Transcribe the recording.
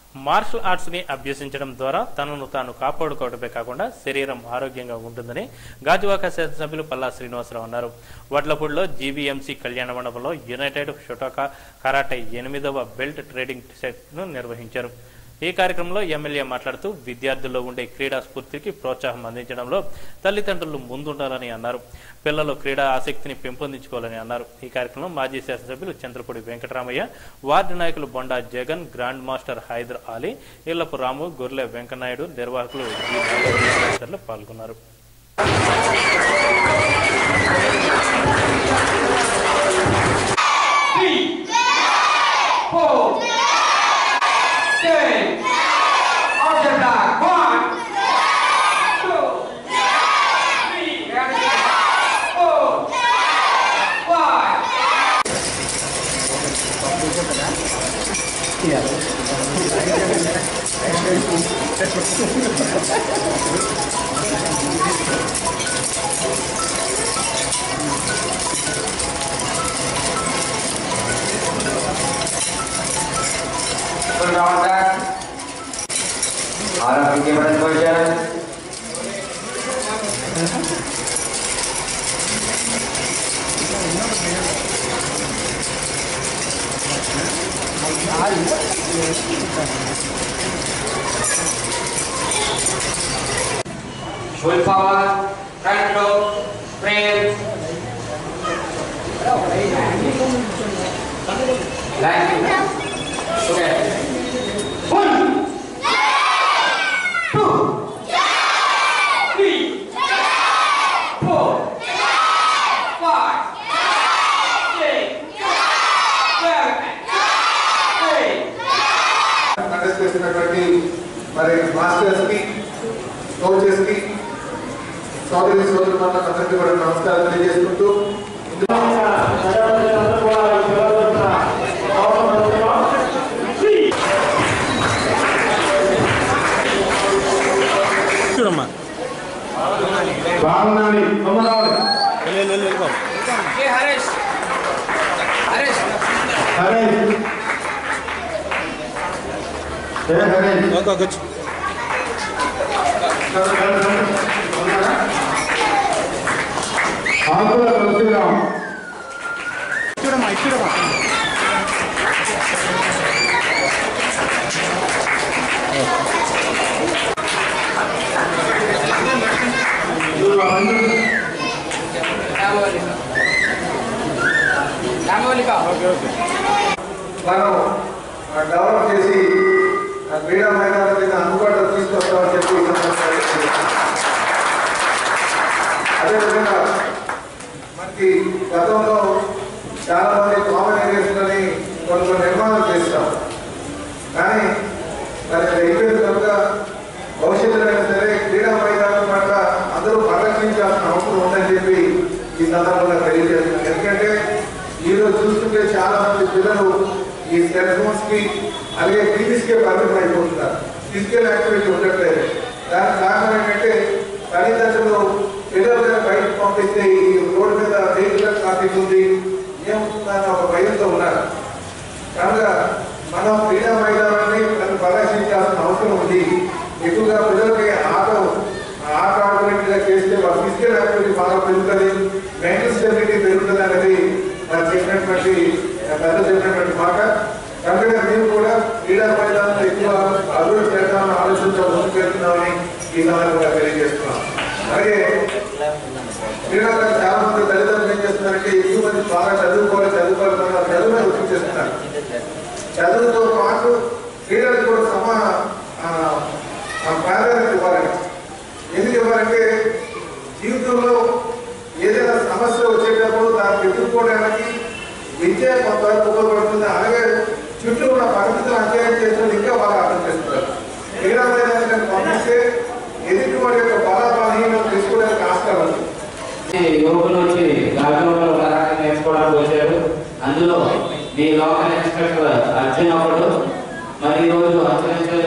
Martial arts ని అభ్యసించడం ద్వారా తనను తాను కాపాడుకోవడమే కాకుండా శరీరం ఆరోగ్యంగా ఉంటుందని గాజువాక శాసనసభ్యులు పల్లా శ్రీనివాసరావు అన్నారు వడ్లపూడిలో జీవీఎంసీ కళ్యాణ మండపంలో యునైటెడ్ షొటోకా కరాటే ఎనిమిదవ బెల్ట్ ట్రేడింగ్ సెట్ ను నిర్వహించారు ఈ కార్యక్రమంలో ఎమ్మెల్యే మాట్లాడుతూ విద్యార్థుల్లో ఉండే క్రీడా స్ఫూర్తికి ప్రోత్సాహం అందించడంలో తల్లిదండ్రులు ముందుండాలని అన్నారు పిల్లలు క్రీడా ఆసక్తిని పెంపొందించుకోవాలని అన్నారు ఈ కార్యక్రమంలో మాజీ శాసనసభ్యులు చంద్రపూడి వెంకటరామయ్య వార్డు నాయకులు బొండా జగన్ గ్రాండ్ మాస్టర్ హైదర్ అలీ ఇళ్లపు రాము గొర్రె వెంకనాయుడు నిర్వాహకులు జి. నాగేశ్వర తదితరులు పాల్గొన్నారు three, four, six, option back, one, two, three, four, five. Full round back. Out of equivalent position. Full power, front row, frame. Line. Okay. One, two, three, four, five, six, seven, eight. Conduct చేసినటువంటి మరి masters కి coaches కి సోదరి సోదరు అందరికీ కూడా నమస్కారం తెలియజేసుకుంటూ చూడమ్మా బాగున్నాను తొమ్మిదవది Hey, Harish. Harish. హరే ఏ హరే ఆకుల తులసిరాం Ramovalika. Ramovalika. మనం డెవలప్ చేసి ఆ క్రీడా మైదానం మీద అందుబాటులో తీసుకొస్తామని చెప్పి ఈ సందర్భంగా తెలియజేస్తున్నాను. అదేవిధంగా మనకి గతంలో చాలా మంది కామన్ ఏరియాస్లని కొన్ని కొన్ని నిర్మాణాలు చేస్తాం కానీ మరి అది అయిపోయింది కనుక భవిష్యత్తులో అయినా సరే క్రీడా మైదానం పట్ల అందరూ పరిరక్షించాల్సిన అవసరం ఉందని చెప్పి ఈ సందర్భంగా తెలియజేస్తున్నాను ఎందుకంటే ఈరోజు చూస్తుంటే చాలా మంది పిల్లలు ఈ సెల్ ఫోన్స్ కి అలాగే టీవీస్కే పరిమితం అయిపోతున్నారు ఫిజికల్ యాక్టివిటీ ఉండట్లేదు దానికి కారణం ఏంటంటే తల్లిదండ్రులు పిల్లలు బయటకు పంపిస్తే ఈ రోడ్డు మీద వెహికల్ ట్రాఫిక్ ఉంది ఏమవుతుందని ఒక భయంతో ఉన్నారు కనుక మనం క్రీడా మైదానాన్ని మనం పరిరక్షించాల్సిన అవసరం ఉంది ఎక్కువగా పిల్లలకి ఆట ఆట ఆడుకునేట్టుగా చేస్తే వాళ్ళ ఫిజికల్ యాక్టివిటీ బాగా పెరుగుతుంది మెంటల్ స్టెబిలిటీ పెరుగుతుంది అనేది మనం చెప్పినటువంటి పెద్ద చెప్పినటువంటి మాట కనుక మేము కూడా క్రీడా మైదానంలో ఎక్కువ అభివృద్ధి చేద్దామని ఆలోచించడం ముందుకెళ్తున్నామని ఈ సందర్భంగా తెలియజేస్తున్నాం అలాగే క్రీడాకారులు చాలా మంది తల్లిదండ్రులు ఏం చేస్తున్నారంటే ఎక్కువ మంది బాగా చదువుకోవాలి చదువుకోవాలి చదువు మీద ఒత్తిడి చేస్తున్నారు చదువుతో పాటు క్రీడలకు కూడా సమ ఆ, ఆ ప్రాధాన్యత ఇవ్వాలని ఎందుకు ఇవ్వాలంటే జీవితంలో ఏదైనా సమస్య వచ్చేటప్పుడు దాన్ని ఎదుర్కోవడానికి విద్య కొంతవరకు ఉపయోగపడుతుంది అలాగే చుట్టూ ఉన్న పరిస్థితులు అధ్యయనం చేసిన ఇంకా బాగా అర్థం చేస్తున్నారు క్రీడా మైదానాన్ని పంపిస్తే ఎదుటి వాడి యొక్క బల బలహీనలు తెలుసుకోవడానికి ఆస్కారం ఉంది యువకులు వచ్చి గాజువాకలో కరాటే నేర్చుకోవడానికి వచ్చారు అందులో మీ లోకల్ ఇన్స్ట్రక్టర్ అర్జున్ ఒకడు మరి ఈ రోజు అంచనంచల